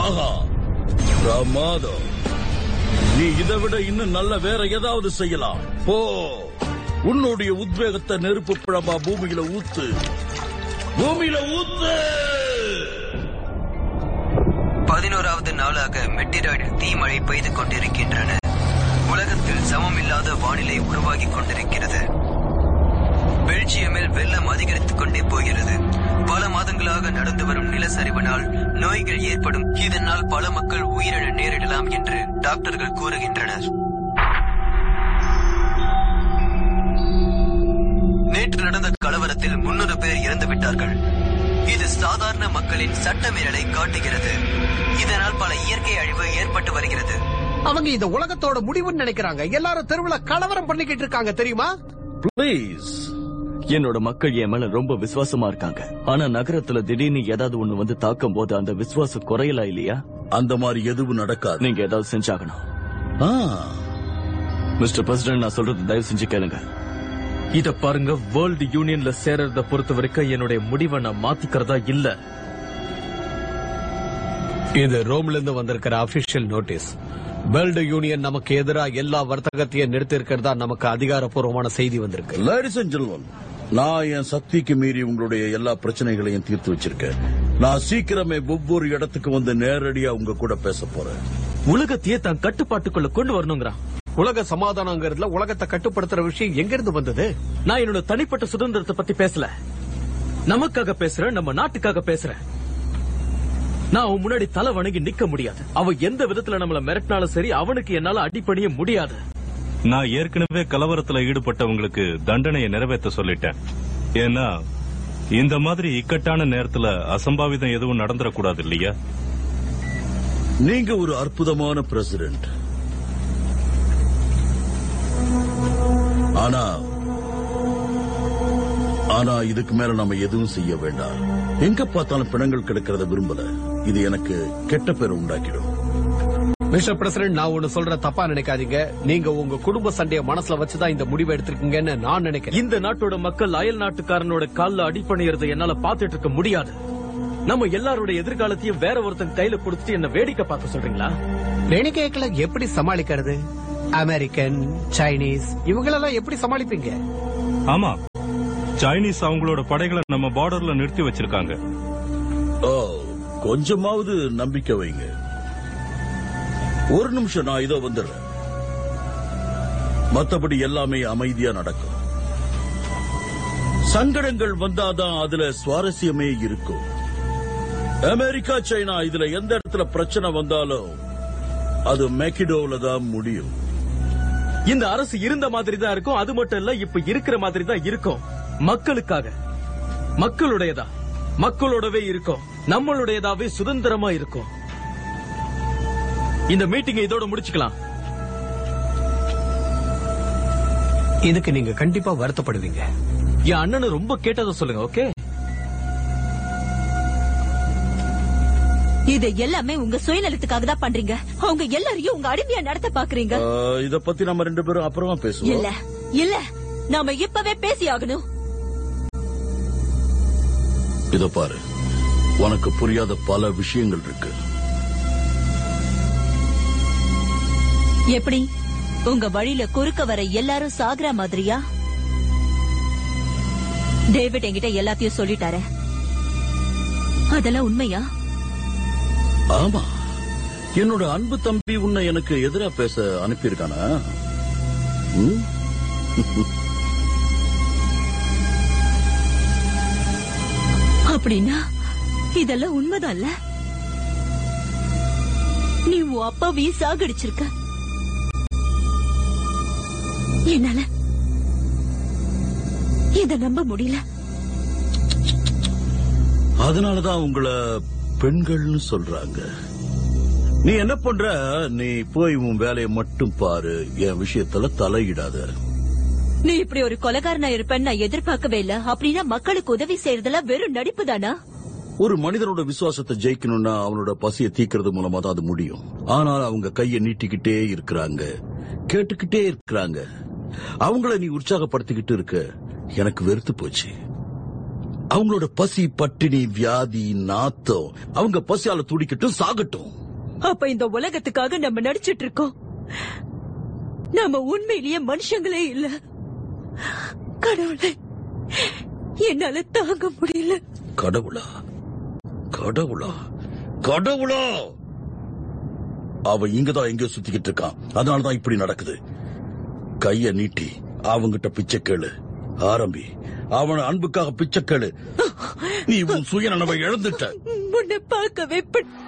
ஆஹா பிரமாதம் நீ இதை விட இன்னும் நல்ல வேற ஏதாவது செய்யலாம் போ உன்னுடைய உத்வேகத்தை நெருப்பு பிழம்பா பூமியில ஊத்து பூமியில ஊத்து பதினோராவது நாளாக மெட்டிராய்டில் தீமழை பெய்து கொண்டிருக்கின்றன உலகத்தில் சமமில்லாத வானிலை உருவாகிக் கொண்டிருக்கிறது பெல்ஜியமில் வெள்ளம் அதிகரித்துக் கொண்டே போகிறது பல மாதங்களாக நடந்து வரும் நிலச்சரிவினால் நோய்கள் ஏற்படும் இதனால் பல மக்கள் உயிரிழ நேரிடலாம் என்று டாக்டர்கள் கூறுகின்றனர் நேற்று நடந்த கலவரத்தில் முன்னூறு பேர் இறந்து விட்டார்கள் இது சாதாரண மக்களின் சட்டமீறலை காட்டுகிறது இதனால் பல இயற்கை அழிவு ஏற்பட்டு வருகிறது அவங்க இந்த உலகத்தோட முடிவுன்னு நினைக்கிறாங்க எல்லாரும் தெருவுல கலவரம் பண்ணிக்கிட்டு இருக்காங்க தெரியுமா ப்ளீஸ் என்னோட மக்கள் என் மேல ரொம்ப விசுவாசமா இருக்காங்க ஆனா நகரத்துல திடீர்னு ஏதாவது ஒண்ணு வந்து தாக்கும் போது அந்த விசுவாசம் குறையலா இல்லையா அந்த மாதிரி எதுவும் நடக்காது நீங்க ஏதாவது செஞ்சாகணும் ஆ, மிஸ்டர் பிரசிடென்ட் நான் சொல்றது தயவு செஞ்சு கேளுங்க இத பாருங்க வேர்ல்டு யூனியன்ல சேர்றத பொறுத்த வரைக்கும் என்னுடைய முடிவை நான் மாத்திக்கிறதா இல்ல இது ரோம்ல இருந்து வந்திருக்கிற அபிஷியல் நோட்டீஸ் வேர்ல்டு யூனியன் நமக்கு எதிராக எல்லா வர்த்தகத்தையும் நிறுத்தி இருக்கிறதா நமக்கு அதிகாரப்பூர்வமான செய்தி வந்திருக்கு ladies and gentlemen, நான் என் சக்திக்கு மீறி உங்களுடைய எல்லா பிரச்சனைகளையும் தீர்த்து வச்சிருக்கேன் நான் சீக்கிரமே ஒவ்வொரு இடத்துக்கு வந்து நேரடியா உங்க கூட பேச போறேன் உலகத்தையே தான் கட்டுப்பாட்டுக்குள்ள கொண்டு வரணுங்கிறான் உலக சமாதானங்கிறதுல உலகத்தை கட்டுப்படுத்துற விஷயம் எங்க இருந்து வந்தது நான் என்னோட தனிப்பட்ட சுதந்திரத்தை பத்தி பேசல நமக்காக பேசுறேன் நம்ம நாட்டுக்காக பேசுறேன் நான் அவன் முன்னாடி தலை வணங்கி நிக்க முடியாது அவன் எந்த விதத்துல நம்மள மிரட்டினாலும் சரி அவனுக்கு என்னால அடிப்பணிய முடியாது நான் ஏற்கனவே கலவரத்துல ஈடுபட்டவங்களுக்கு தண்டனையை நிறைவேற்ற சொல்லிட்டேன் ஏன்னா இந்த மாதிரி இக்கட்டான நேரத்துல அசம்பாவிதம் எதுவும் நடந்துடக்கூடாது இல்லையா நீங்க ஒரு அற்புதமான பிரசிடென்ட் ஆனா ஆனா இதுக்கு மேல நம்ம எதுவும் செய்ய வேண்டாம் எங்க பார்த்தாலும் பிணங்கள் கிடக்கிறத விரும்பல இது எனக்கு கெட்ட பேர் உண்டாக்கிடும் மிஸ்டர் பிரசிடென்ட் நான் ஒண்ணு சொல்ற தப்பா நினைக்காதீங்க நீங்க உங்க குடும்ப சண்டைய மனசுல வச்சுதான் இந்த முடிவை எடுத்திருக்கீங்கன்னு நான் நினைக்கிறேன் இந்த நாட்டோட மக்கள் அயல் நாட்டுக்காரனோட கால்ல அடிப்பணியறதை என்னால பாத்துட்டு இருக்க முடியாது நம்ம எல்லாரோட எதிர்காலத்தையும் வேற ஒருத்தன் கையில கொடுத்துட்டு என்ன வேடிக்கை பார்க்க சொல்றீங்களா ரெனிகேக்களை எப்படி சமாளிக்கிறது அமெரிக்கன் சைனீஸ் இவங்களெல்லாம் எப்படி சமாளிப்பீங்க ஆமா சைனீஸ் அவங்களோட படைகளை நம்ம பார்டர்ல நிறுத்தி வச்சிருக்காங்க ஓ கொஞ்சமாவது நம்பிக்கை வைங்க ஒரு நிமிஷம் நான் இதோ வந்துடுறேன் மத்தபடி எல்லாமே அமைதியா நடக்கும் சங்கடங்கள் வந்தாதான் அதுல சுவாரஸ்யமே இருக்கும் அமெரிக்கா சைனா இதுல எந்த இடத்துல பிரச்சனை வந்தாலும் அது மெக்கிடோல தான் முடியும் இந்த அரசு இருந்த மாதிரி தான் இருக்கும் அது மட்டும் இல்ல இப்ப இருக்கிற மாதிரி தான் இருக்கும் மக்களுக்காக மக்களுடையதா மக்களோடவே இருக்கும் நம்மளுடையதாவே சுதந்திரமா இருக்கும் இந்த மீட்டிங்கை இதோட முடிச்சுக்கலாம் இதுக்கு நீங்க கண்டிப்பா வருத்தப்படுவீங்க என் அண்ணனை ரொம்ப கேட்டதை சொல்லுங்க ஓகே இது எல்லாமே உங்க சுயநலத்துக்காக தான் பண்றீங்க அவங்க எல்லாரையும் உங்க அடிமையா நடத்த பாக்குறீங்க ஆ, இத பத்தி நம்ம ரெண்டு பேரும் அப்புறமா பேசுவோம் இல்ல இல்ல நாம இப்பவே பேசி ஆகணும் இத பாரு உனக்கு புரியாத பல விஷயங்கள் இருக்கு எப்படி உங்க வழியில குறுக்க வர எல்லாரும் சாகுற மாதிரியா டேவிட் என்கிட்ட எல்லாத்தையும் சொல்லிட்டாரு அதெல்லாம் உண்மையா ஆமா என்னோட அன்பு தம்பி உன்னை எனக்கு எதிரா பேச அனுப்பியிருக்கானா ம்? அப்படின்னா இதெல்லாம் உண்மைதான்ல நீ உன் அப்பாவையும் சாகடிச்சிருக்க என்னால இத நம்ப முடியல அதனாலதான் உங்களை பெண்கள்னு சொல்றாங்க நீ என்ன பண்ற நீ போய் உன் வேலையை மட்டும் பாரு என் விஷயத்துல தலையிடாத நீ இப்படி ஒரு கொலகாரனா இருப்பேன்னு நான் எதிர்பார்க்கவே இல்ல அப்படின்னா மக்களுக்கு உதவி செய்யறதெல்லாம் வெறும் நடிப்பு தானா ஒரு மனிதனோட விசுவாசத்தை ஜெயிக்கணும்னா அவனோட பசியை தீக்கிறது மூலமா தான் அது முடியும் ஆனால் அவங்க கையை நீட்டிக்கிட்டே இருக்கிறாங்க கேட்டுக்கிட்டே இருக்கிறாங்க அவங்கள நீ உற்சாகப்படுத்திக்கிட்டு இருக்க எனக்கு வெறுத்து போச்சு அவங்களோட பசி பட்டினி வியாதி நாத்தம் அவங்க பசியால துடிக்கட்டும் சாகட்டும் அப்ப இந்த உலகத்துக்காக நம்ம நடிச்சிட்டு இருக்கோம் நாம உண்மையிலேயே மனுஷங்களே இல்ல கடவுளே என்னால தாங்க முடியல கடவுளா கடவுளா கடவுளா அவன் இங்கதான் எங்கேயோ சுத்திக்கிட்டு இருக்கான் அதனாலதான் இப்படி நடக்குது கைய நீட்டி அவங்கிட்ட பிச்சை கேளு ஆரம்பி அவன அன்புக்காக பிச்சை கேளு நீ உன் சுயநனவை இழந்துட்ட உன்னை பார்க்கவே பிடி-